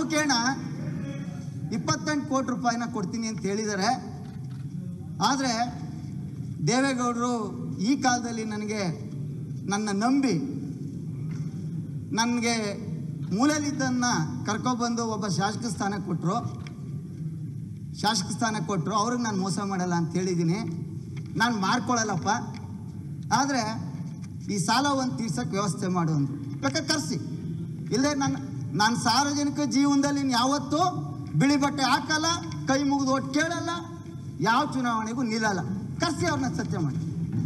ಮುಖೇಣ ಇಪ್ಪತ್ತೆಂಟು ಕೋಟಿ ರೂಪಾಯಿನ ಕೊಡ್ತೀನಿ ಅಂತ ಹೇಳಿದ್ದಾರೆ ಆದರೆ ದೇವೇಗೌಡರು ಈ ಕಾಲದಲ್ಲಿ ನನಗೆ ನನ್ನ ನಂಬಿ ನನಗೆ ಮೂಲೆಯಲ್ಲಿದ್ದನ್ನು ಕರ್ಕೊಬಂದು ಒಬ್ಬ ಶಾಸಕ ಸ್ಥಾನ ಕೊಟ್ಟರು ಶಾಸಕ ಸ್ಥಾನ ಕೊಟ್ಟರು ಅವ್ರಿಗೆ ನಾನು ಮೋಸ ಮಾಡಲ್ಲ ಅಂತ ಹೇಳಿದ್ದೀನಿ ನಾನು ಮಾಡ್ಕೊಳ್ಳಲ್ಲಪ್ಪ ಆದರೆ ಈ ಸಾಲ ಒಂದು ತೀರ್ಸೋಕ್ಕೆ ವ್ಯವಸ್ಥೆ ಮಾಡು ಅಂದರು ಬೇಕಾದ್ರೆ ಕರೆಸಿ ಇಲ್ಲದೆ ನಾನು ನಾನು ಸಾರ್ವಜನಿಕ ಜೀವನದಲ್ಲಿ ಇನ್ನು ಯಾವತ್ತೂ ಬಿಳಿ ಬಟ್ಟೆ ಹಾಕಲ್ಲ ಕೈ ಮುಗಿದು ಒಟ್ಟು ಕೇಳಲ್ಲ ಯಾವ ಚುನಾವಣೆಗೂ ನಿಲ್ಲಲ್ಲ ಕರೆಸಿ ಅವ್ರನ್ನ ಸತ್ಯ ಮಾಡಿ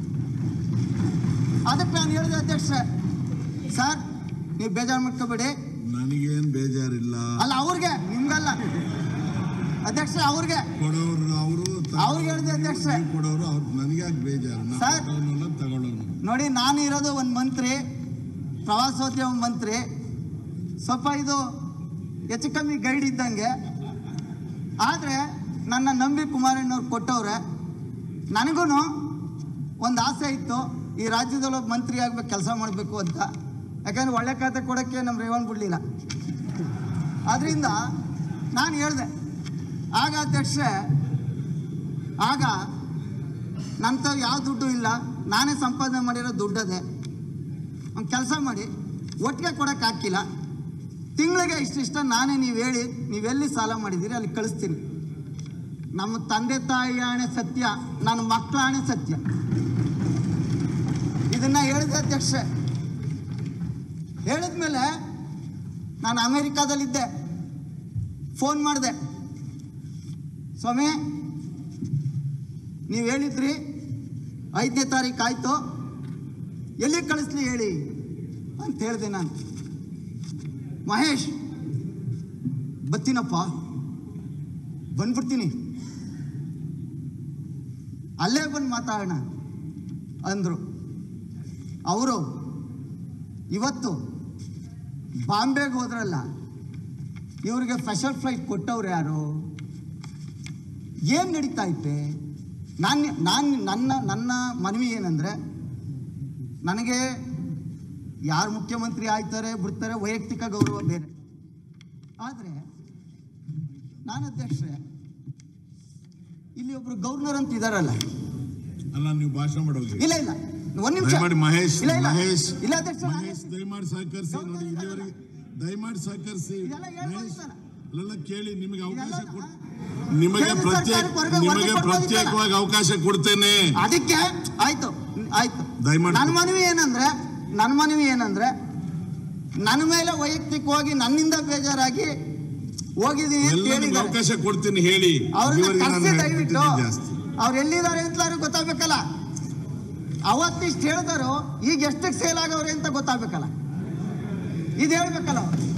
ಅದಕ್ಕೆ ನಾನು ಹೇಳಿದೆ ಅಧ್ಯಕ್ಷ ಸರ್ ನೀವು ಬೇಜಾರು ಮಾಡ್ಕೋಬೇಡಿ ನನಗೇನ್ ಬೇಜಾರಿಲ್ಲ ಅಲ್ಲ ಅವ್ರಿಗೆ ನಿಮ್ಗಲ್ಲ ಅಧ್ಯಕ್ಷ ಅವ್ರಿಗೆ ಕೊಡೋರು ಅವರು ಅವ್ರಿಗೆ ಹೇಳಿದೆ ಅಧ್ಯಕ್ಷ. ಕೊಡೋರು ಅವ್ರು ನನಗೆ ಯಾಕೆ ಬೇಜಾರು ನಾ ಸರ್. ಕೊಡೋನಲ್ಲ ತಗೊಳ್ಳೋನು ನೋಡಿ ನಾನು ಇರೋದು ಒಂದು ಮಂತ್ರಿ ಪ್ರವಾಸೋದ್ಯಮ ಮಂತ್ರಿ ಸ್ವಲ್ಪ ಇದು ಹೆಚ್ಚು ಕಮ್ಮಿ ಗೈಡ್ ಇದ್ದಂಗೆ ಆದರೆ ನನ್ನ ನಂಬಿ ಕುಮಾರಣ್ಣವ್ರು ಕೊಟ್ಟವ್ರೆ ನನಗೂ ಒಂದು ಆಸೆ ಇತ್ತು ಈ ರಾಜ್ಯದೊಳಗೆ ಒಬ್ಬ ಮಂತ್ರಿ ಆಗ್ಬೇಕು ಕೆಲಸ ಮಾಡಬೇಕು ಅಂತ ಯಾಕಂದ್ರೆ ಒಳ್ಳೆ ಖಾತೆ ಕೊಡೋಕ್ಕೆ ನಮ್ಮ ರೇವಣ್ ಬಿಡಲಿಲ್ಲ ಅದರಿಂದ ನಾನು ಹೇಳಿದೆ ಆಗ ಅಧ್ಯಕ್ಷೆ ಆಗ ನಂತ ಯಾವ ದುಡ್ಡು ಇಲ್ಲ ನಾನೇ ಸಂಪಾದನೆ ಮಾಡಿರೋ ದುಡ್ಡದೆ ಒಂದು ಕೆಲಸ ಮಾಡಿ ಒಟ್ಟಿಗೆ ಕೊಡೋಕೆ ಹಾಕಿಲ್ಲ ತಿಂಗಳಿಗೆ ಇಷ್ಟಿಷ್ಟ ನಾನೇ ನೀವು ಹೇಳಿ ನೀವೆಲ್ಲಿ ಸಾಲ ಮಾಡಿದ್ದೀರಿ ಅಲ್ಲಿ ಕಳಿಸ್ತೀನಿ ನಮ್ಮ ತಂದೆ ತಾಯಿ ಹಣೆ ಸತ್ಯ ನನ್ನ ಮಕ್ಕಳ ಹಣೆ ಸತ್ಯ ಇದನ್ನ ಹೇಳಿದೆ ಅಧ್ಯಕ್ಷೆ ಹೇಳಿದ್ಮೇಲೆ ನಾನು ಅಮೇರಿಕಾದಲ್ಲಿದ್ದೆ ಫೋನ್ ಮಾಡಿದೆ ಸ್ವಾಮಿ ನೀವು ಹೇಳಿದ್ರಿ ಐದನೇ ತಾರೀಕು ಆಯಿತು ಎಲ್ಲಿ ಕಳಿಸ್ಲಿ ಹೇಳಿ ಅಂತ ಹೇಳಿದೆ ನಾನು ಮಹೇಶ್ ಬತ್ತೀನಪ್ಪ ಬಂದ್ಬಿಡ್ತೀನಿ ಅಲ್ಲೇ ಬಂದು ಮಾತಾಡೋಣ ಅಂದರು ಅವರು ಇವತ್ತು ಬಾಂಬೆಗೆ ಹೋದ್ರಲ್ಲ ಇವ್ರಿಗೆ ಸ್ಪೆಷಲ್ ಫ್ಲೈಟ್ ಕೊಟ್ಟವ್ರು ಯಾರು ಏನು ನಡೀತಾ ಐತೆ ನಾನು ನಾನು ನನ್ನ ನನ್ನ ಮನವಿ ಏನಂದರೆ ನನಗೆ ಯಾರು ಮುಖ್ಯಮಂತ್ರಿ ಆಯ್ತಾರೆ ಬಿಡ್ತಾರೆ ವೈಯಕ್ತಿಕ ಗೌರವ ಬೇರೆ ಆದರೆ ನಾನು ಅಧ್ಯಕ್ಷೆ ಇಲ್ಲಿ ಒಬ್ರು ಗವರ್ನರ್ ಅಂತ ಇದಾರಲ್ಲ ಅಲ್ಲ ನೀವು ಭಾಷಣ ಮಾಡೋಗಿ ಇಲ್ಲ ಇಲ್ಲ ಒಂದ್ ನಿಮಿಷ ದಯಮಾಡಿ ಮಹೇಶ್ ಇಲ್ಲ ಇಲ್ಲ ಮಹೇಶ್ ಇಲ್ಲ ಅಧ್ಯಕ್ಷ ಮಹೇಶ್ ದಯಮಾಡಿ ಸಹಕರಿಸಿ ನೋಡಿ ಇಲ್ಲಿವರೆಗೆ ದಯಮಾಡಿ ಸಹಕರಿಸಿ ಇದೆಲ್ಲ ಹೇಳ್ಬೋದು ಮಹೇಶ್ ಸರ್. ಅಲ್ಲೆಲ್ಲ ಕೇಳಿ ನಿಮಗೆ ಅವಕಾಶ ಇದೆಲ್ಲ ಕೊಡ್ ನಿಮಗೆ ಕೇಂದ್ರ ಪ್ರತ್ಯೇಕ ಸರ್ಕಾರಕ್ಕೆ ಹೊರಗೆ ನಿಮಗೆ ವರದಿ ಪ್ರತ್ಯೇಕವಾಗಿ ಅವಕಾಶ ಕೊಡ್ತೇನೆ ಅದಕ್ಕೆ ಆಯ್ತು ಆಯ್ತು ದಯಮಾಡಿ ನನ್ನ ಮನವಿ ಏನಂದ್ರೆ ನನ್ನ ಮನವಿ ಏನಂದ್ರೆ ನನ್ನ ಮೇಲೆ ವೈಯಕ್ತಿಕವಾಗಿ ನನ್ನಿಂದ ಬೇಜಾರಾಗಿ ಹೋಗಿದೀನಿ ಅಂತ ಎಲ್ಲ ನಿಮ್ಗೆ ಹೇಳಿದ್ದಾರೆ ಅವಕಾಶ ಕೊಡ್ತೀನಿ ಹೇಳಿ ಅವ್ರನ್ನ ಇದುವರೆಗೆ ನಾನು ಕರ್ಸಿ ದಯವಿಟ್ಟು ಹೇಳ್ಬಿಟ್ಟಿದ್ದೀನಿ ಜಾಸ್ತಿ ಅವ್ರು ಎಲ್ಲಿದ್ದಾರೆ ಅಂತಲಾರು ಗೊತ್ತಾಗ್ಬೇಕಲ್ಲ ಅವತ್ತಿಷ್ಟು ಹೇಳಿದಾರೋ ಈಗ ಎಷ್ಟಕ್ಕೆ ಸೇಲ್ ಆಗವ್ರೆ ಅಂತ ಗೊತ್ತಾಗ್ಬೇಕಲ್ಲ ಇದು ಹೇಳ್ಬೇಕಲ್ಲ ಅವ್ರು